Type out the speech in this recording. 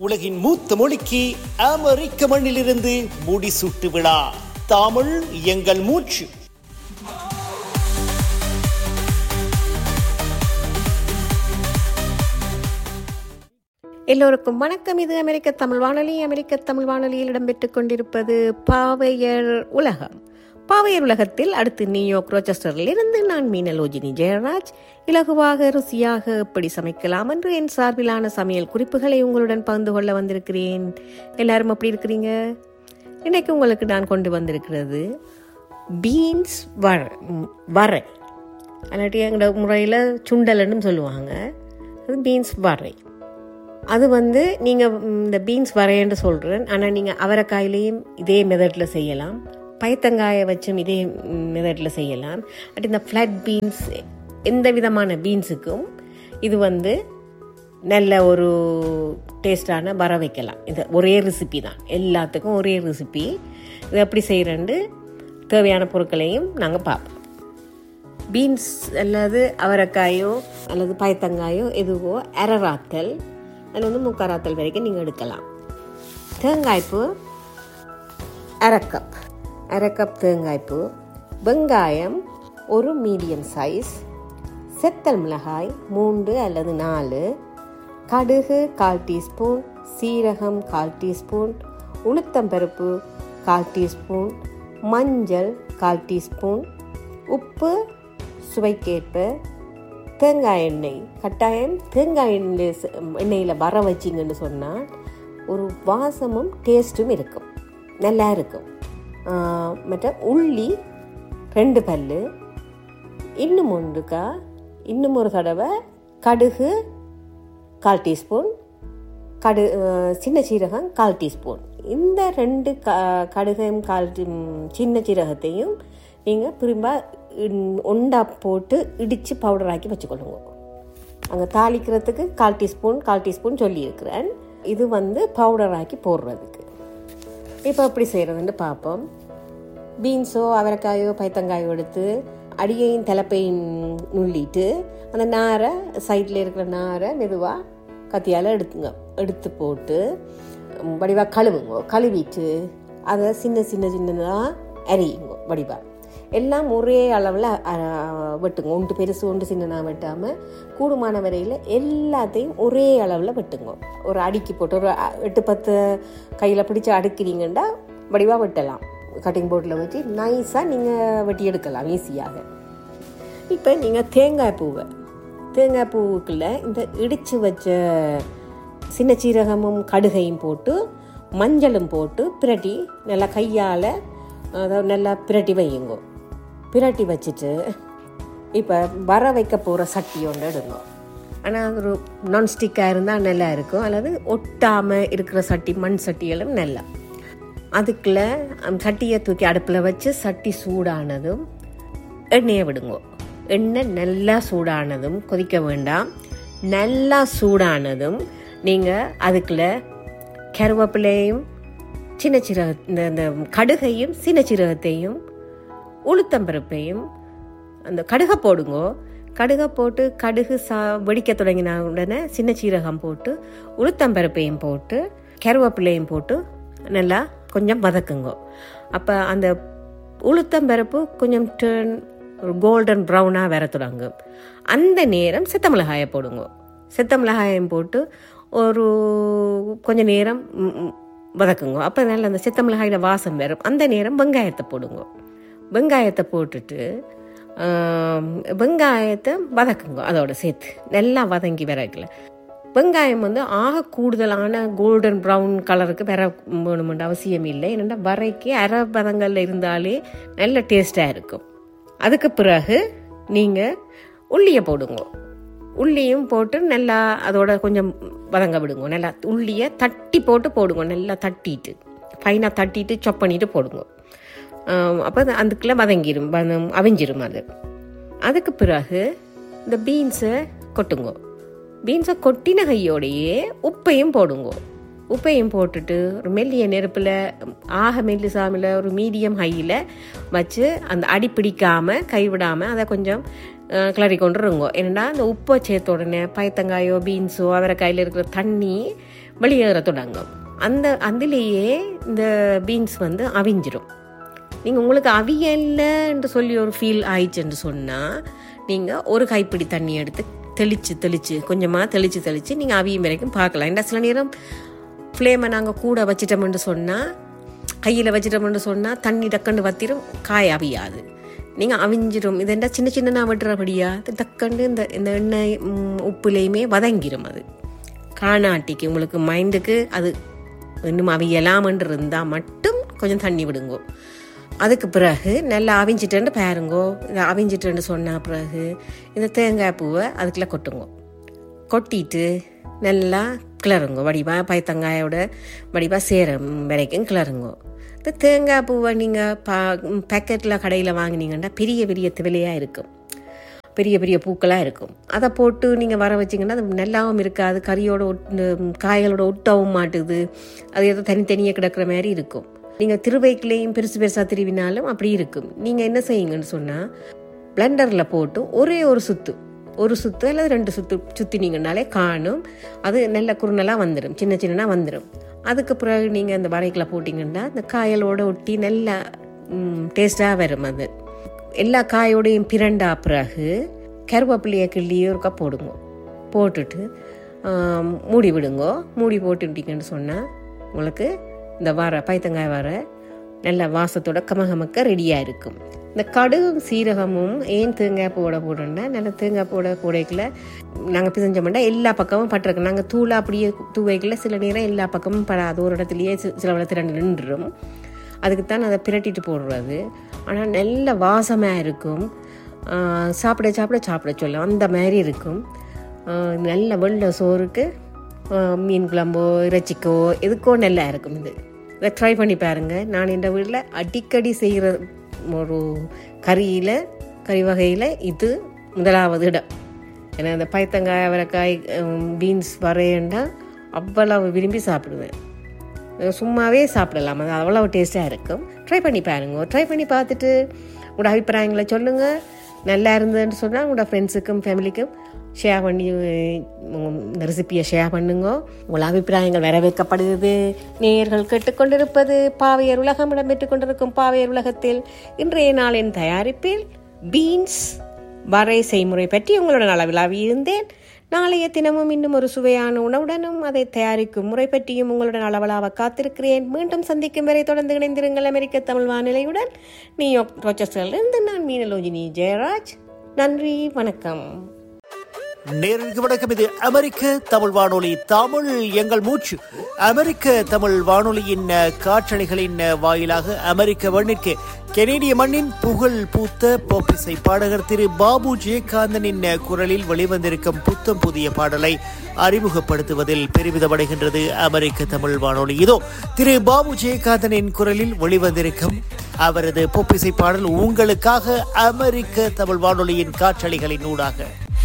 உலகின் மூத்த மொழிக்கு அமெரிக்க மண்ணிலிருந்து முடிசூட்டு விழா தமிழ் எங்கள் மூச்சு எல்லோருக்கும் வணக்கம் இது அமெரிக்க தமிழ் வானொலி அமெரிக்க தமிழ் வானொலியில் இடம்பெற்றுக் கொண்டிருப்பது பாவையர் உலகம் பாவையர் உலகத்தில் அடுத்து நியூயார்க் ரோச்சஸ்டரில் இருந்து நான் மீனலோஜினி ஜெயராஜ் இலகுவாக ருசியாக எப்படி சமைக்கலாம் என்று என் சார்பிலான சமையல் குறிப்புகளை உங்களுடன் பகிர்ந்து கொள்ள வந்திருக்கிறேன் எல்லாரும் எப்படி இருக்கிறீங்க இன்னைக்கு உங்களுக்கு நான் கொண்டு வந்திருக்கிறது பீன்ஸ் வர வரை அல்லாட்டி எங்களோட முறையில் சுண்டல்னு சொல்லுவாங்க அது பீன்ஸ் வரை அது வந்து நீங்கள் இந்த பீன்ஸ் வரையன்னு சொல்கிறேன் ஆனால் நீங்கள் அவரைக்காயிலையும் இதே மெத்தடில் செய்யலாம் பயத்தங்காயை வச்சும் இதே மெத்தடில் செய்யலாம் அட் இந்த ஃப்ளட் பீன்ஸ் எந்த விதமான பீன்ஸுக்கும் இது வந்து நல்ல ஒரு டேஸ்டான வர வைக்கலாம் இது ஒரே ரெசிபி தான் எல்லாத்துக்கும் ஒரே ரெசிபி இது எப்படி செய்கிறேன்னு தேவையான பொருட்களையும் நாங்கள் பார்ப்போம் பீன்ஸ் அல்லது அவரைக்காயோ அல்லது பயத்தங்காயோ எதுவோ அரராத்தல் அதில் வந்து முக்காராத்தல் வரைக்கும் நீங்கள் எடுக்கலாம் தேங்காய்ப்பு அரை கப் அரை கப் தேங்காய்ப்பு வெங்காயம் ஒரு மீடியம் சைஸ் செத்தல் மிளகாய் மூன்று அல்லது நாலு கடுகு கால் டீஸ்பூன் சீரகம் கால் டீஸ்பூன் உளுத்தம்பருப்பு கால் டீஸ்பூன் மஞ்சள் கால் டீஸ்பூன் உப்பு சுவைக்கேற்ப தேங்காய் எண்ணெய் கட்டாயம் தேங்காய் எண்ணெய் எண்ணெயில் வர வச்சிங்கன்னு சொன்னால் ஒரு வாசமும் டேஸ்ட்டும் இருக்கும் நல்லா இருக்கும் மற்ற உள்ளி ரெண்டு பல் இன்னும் ஒன்றுக்கா இன்னும் ஒரு தடவை கடுகு கால் டீஸ்பூன் கடு சின்ன சீரகம் கால் டீஸ்பூன் இந்த ரெண்டு க கடுகையும் கால் சின்ன சீரகத்தையும் நீங்கள் திரும்ப ஒண்டா போட்டு இடித்து பவுடர் ஆக்கி வச்சுக்கொள்ளுங்க அங்கே தாளிக்கிறதுக்கு கால் டீஸ்பூன் கால் டீஸ்பூன் சொல்லியிருக்கிறேன் இது வந்து பவுடர் ஆக்கி போடுறதுக்கு இப்போ எப்படி செய்கிறதுன்னு பார்ப்போம் பீன்ஸோ அவரைக்காயோ பைத்தங்காயோ எடுத்து அடியையும் தலைப்பையும் நுள்ளிட்டு அந்த நாரை சைடில் இருக்கிற நாரை மெதுவாக கத்தியால் எடுத்துங்க எடுத்து போட்டு வடிவாக கழுவுங்க கழுவிட்டு அதை சின்ன சின்ன சின்னதாக அரியுங்க வடிவாக எல்லாம் ஒரே அளவில் வெட்டுங்க ஒன்று பெருசு ஒன்று சின்னனாக வெட்டாமல் கூடுமான வரையில் எல்லாத்தையும் ஒரே அளவில் வெட்டுங்க ஒரு அடுக்கி போட்டு ஒரு எட்டு பத்து கையில் பிடிச்சி அடுக்கிறீங்கன்னா வடிவாக வெட்டலாம் கட்டிங் போர்டில் வச்சு நைஸாக நீங்கள் வெட்டி எடுக்கலாம் ஈஸியாக இப்போ நீங்கள் தேங்காய் பூவை தேங்காய் பூவுக்குள்ள இந்த இடித்து வச்ச சின்ன சீரகமும் கடுகையும் போட்டு மஞ்சளும் போட்டு பிரட்டி நல்லா கையால் அதாவது நல்லா பிரட்டி வையுங்க பிரட்டி வச்சுட்டு இப்போ வர வைக்க போகிற சட்டி ஒன்று எடுங்க ஆனால் ஒரு நான்ஸ்டிக்காக இருந்தால் நல்லா இருக்கும் அல்லது ஒட்டாமல் இருக்கிற சட்டி மண் சட்டிகளும் நல்லா அதுக்குள்ள சட்டியை தூக்கி அடுப்பில் வச்சு சட்டி சூடானதும் எண்ணெயை விடுங்க எண்ணெய் நல்லா சூடானதும் கொதிக்க வேண்டாம் நல்லா சூடானதும் நீங்கள் அதுக்குள்ள கருவேப்பிலையும் சின்ன சீரக இந்த இந்த கடுகையும் சின்ன சீரகத்தையும் உளுத்தம்பருப்பையும் அந்த கடுகை போடுங்க கடுகை போட்டு கடுகு சா வெடிக்க தொடங்கின உடனே சின்ன சீரகம் போட்டு உளுத்தம்பருப்பையும் போட்டு கருவேப்பிலையும் போட்டு நல்லா கொஞ்சம் வதக்குங்க அப்போ அந்த உளுத்தம்பருப்பு கொஞ்சம் டேர்ன் ஒரு கோல்டன் ப்ரௌனாக வர தொடங்கும் அந்த நேரம் செத்த மிளகாயை போடுங்க செத்த மிளகாயம் போட்டு ஒரு கொஞ்ச நேரம் வதக்குங்க அப்போ நல்ல அந்த சித்த மிளகாயில் வாசம் வரும் அந்த நேரம் வெங்காயத்தை போடுங்க வெங்காயத்தை போட்டுட்டு வெங்காயத்தை வதக்குங்க அதோட சேர்த்து நல்லா வதங்கி விறகுல வெங்காயம் வந்து ஆக கூடுதலான கோல்டன் ப்ரௌன் கலருக்கு வர வேணுமென்ற அவசியம் இல்லை என்னென்னா வரைக்கு அரை பதங்களில் இருந்தாலே நல்ல டேஸ்டாக இருக்கும் அதுக்கு பிறகு நீங்கள் உள்ளியை போடுங்க உள்ளியும் போட்டு நல்லா அதோட கொஞ்சம் வதங்க விடுங்க நல்லா உள்ளியை தட்டி போட்டு போடுங்க நல்லா தட்டிட்டு ஃபைனாக தட்டிட்டு சொப் பண்ணிட்டு போடுங்க அப்போ அதுக்குள்ளே வதங்கிடும் அவிஞ்சிரும் அது அதுக்கு பிறகு இந்த பீன்ஸை கொட்டுங்க பீன்ஸை கொட்டின கையோடையே உப்பையும் போடுங்க உப்பையும் போட்டுட்டு ஒரு மெல்லிய நெருப்பில் ஆக மெல்லி சாமியில் ஒரு மீடியம் ஹையில் வச்சு அந்த அடி பிடிக்காமல் கைவிடாமல் அதை கொஞ்சம் கிளறி கொண்டுருங்க ஏன்னா அந்த உப்பை சேர்த்த உடனே பயத்தங்காயோ பீன்ஸோ அவரைக்காயில் இருக்கிற தண்ணி வெளியேற தொடங்கும் அந்த அதிலேயே இந்த பீன்ஸ் வந்து அவிஞ்சிரும் நீங்கள் உங்களுக்கு அவியல்ல என்று சொல்லி ஒரு ஃபீல் ஆயிடுச்சுன்னு சொன்னால் நீங்கள் ஒரு கைப்பிடி தண்ணி எடுத்து தெளித்து தெளித்து கொஞ்சமாக தெளித்து தெளித்து நீங்கள் அவியும் வரைக்கும் பார்க்கலாம் இந்த சில நேரம் ஃப்ளேமை நாங்கள் கூட வச்சிட்டோம்னு சொன்னால் கையில் வச்சிட்டோம்னு சொன்னால் தண்ணி டக்குன்னு வத்திரும் காய் அவியாது நீங்கள் அவிஞ்சிரும் இது என்ன சின்ன சின்னனா விட்டுறபடியா இது டக்குன்னு இந்த இந்த எண்ணெய் ம், உப்புலேயுமே வதங்கிரும் அது காணாட்டிக்கு உங்களுக்கு மைண்டுக்கு அது இன்னும் அவியலாமன்று இருந்தால் மட்டும் கொஞ்சம் தண்ணி விடுங்கோ அதுக்கு பிறகு நல்லா அவிஞ்சிட்டேன்னு பாருங்கோ இதை அவிஞ்சிட்டேன்னு சொன்ன பிறகு இந்த தேங்காய் பூவை அதுக்குள்ள கொட்டுங்கோ கொட்டிட்டு நல்லா கிளறுங்க வடிவா பயத்தங்காயோட வடிவா சேரும் வரைக்கும் கிளறுங்கோ இந்த தேங்காய் பூவை நீங்கள் பா பேக்கெட்டில் கடையில் வாங்கினீங்கன்னா பெரிய பெரிய திவிலையாக இருக்கும் பெரிய பெரிய பூக்களாக இருக்கும் அதை போட்டு நீங்கள் வர வச்சிங்கன்னா அது நல்லாவும் இருக்காது கறியோட ஒட்டு காய்களோட ஒட்டவும் மாட்டுது அது ஏதோ தனித்தனியாக கிடக்கிற மாதிரி இருக்கும் நீங்கள் திருவைக்குலேயும் பெருசு பெருசாக திருவினாலும் அப்படி இருக்கும் நீங்கள் என்ன செய்யுங்கன்னு சொன்னால் பிளெண்டரில் போட்டு ஒரே ஒரு சுத்து ஒரு சுத்து அல்லது ரெண்டு சுத்து சுத்தினீங்கனாலே காணும் அது நல்ல குறுநலாக வந்துடும் சின்ன சின்னனா வந்துடும் அதுக்கு பிறகு நீங்கள் அந்த வரைக்கில் போட்டிங்கன்னா அந்த காயலோட ஒட்டி நல்லா டேஸ்டாக வரும் அது எல்லா காயோடையும் பிரண்டா பிறகு கருவேப்பிலையை கிள்ளி ஒருக்கா போடுங்க போட்டுட்டு ஆம், மூடி விடுங்கோ மூடி போட்டுட்டீங்கன்னு சொன்னால் உங்களுக்கு இந்த வர பைத்தங்காய் வர நல்ல வாசத்தோட கமகமக்க ரெடியாக இருக்கும் இந்த கடுகு சீரகமும் ஏன் தேங்காய் போட போடுறோம்னா நல்ல தேங்காய் போட போடைக்குள்ள நாங்கள் பிசைஞ்சோம்னா எல்லா பக்கமும் பட்டிருக்கு நாங்கள் தூளா அப்படியே தூவைக்குள்ள சில நேரம் எல்லா பக்கமும் படாது ஒரு இடத்துலையே சி- சில இடத்துல நின்றுடும் அதுக்கு தான் அதை பிரட்டிட்டு போடுறது ஆனால் நல்ல வாசமாக இருக்கும் ஆஹ் சாப்பிட சாப்பிட சாப்பிட சொல்லும் அந்த மாதிரி இருக்கும் ஆஹ் நல்ல வெள்ளை சோறுக்கு ஆஹ் மீன் குழம்போ இறைச்சிக்கோ எதுக்கோ நல்லா இருக்கும் இது இதை ட்ரை பண்ணி பாருங்கள் நான் இந்த வீட்டில் அடிக்கடி செய்கிற ஒரு கறியில் கறி வகையில் இது முதலாவது இடம் ஏன்னா இந்த பைத்தங்காய் அவரைக்காய் பீன்ஸ் வரையண்டா அவ்வளவு விரும்பி சாப்பிடுவேன் சும்மாவே சாப்பிடலாம் அது அவ்வளோ டேஸ்ட்டாக இருக்கும் ட்ரை பண்ணி பாருங்க ட்ரை பண்ணி பார்த்துட்டு உங்களோட அபிப்பிராயங்களை சொல்லுங்கள் நல்லா இருந்ததுன்னு சொன்னால் உங்களோட ஃப்ரெண்ட்ஸுக்கும் ஃபேமிலிக்கும் ஷேர் பண்ணி உம், இந்த ரெசிப்பியை ஷேர் பண்ணுங்க உங்கள் அபிப்பிராயங்கள் வரவேற்கப்படுகிறது நேயர்கள் கேட்டுக்கொண்டிருப்பது பாவையர் உலகம் இடம்பெற்றுக் கொண்டிருக்கும் பாவையர் உலகத்தில் இன்றைய நாளின் தயாரிப்பில் பீன்ஸ் வரை செய்முறை பற்றி உங்களுடன் அளவிலாவி இருந்தேன் நாளைய தினமும் இன்னும் ஒரு சுவையான உணவுடனும் அதை தயாரிக்கும் முறை பற்றியும் உங்களுடன் அளவலாக காத்திருக்கிறேன் மீண்டும் சந்திக்கும் வரை தொடர்ந்து இணைந்திருங்கள் அமெரிக்க தமிழ் வானிலையுடன் நியூயார்க் ரோச்சஸ்டரிலிருந்து நான் மீனலோஜினி ஜெயராஜ் நன்றி வணக்கம் நேருக்கு வணக்கம் இது அமெரிக்க தமிழ் வானொலி தமிழ் எங்கள் மூச்சு அமெரிக்க தமிழ் வானொலியின் அஹ், காற்றலைகளின் அஹ், வாயிலாக அமெரிக்க மண்ணிற்கு கெனேடிய மண்ணின் புகழ் பூத்த போப்பிசை பாடகர் திரு பாபு ஜெயகாந்தனின் அஹ், குரலில் வெளிவந்திருக்கும் புத்தம் புதிய பாடலை அறிமுகப்படுத்துவதில் பெருமிதமடைகின்றது அமெரிக்க தமிழ் வானொலி இதோ திரு பாபு ஜெயகாந்தனின் குரலில் வெளிவந்திருக்கும் அவரது பொப்பிசை பாடல் உங்களுக்காக அமெரிக்க தமிழ் வானொலியின் காற்றலைகளின் ஊடாக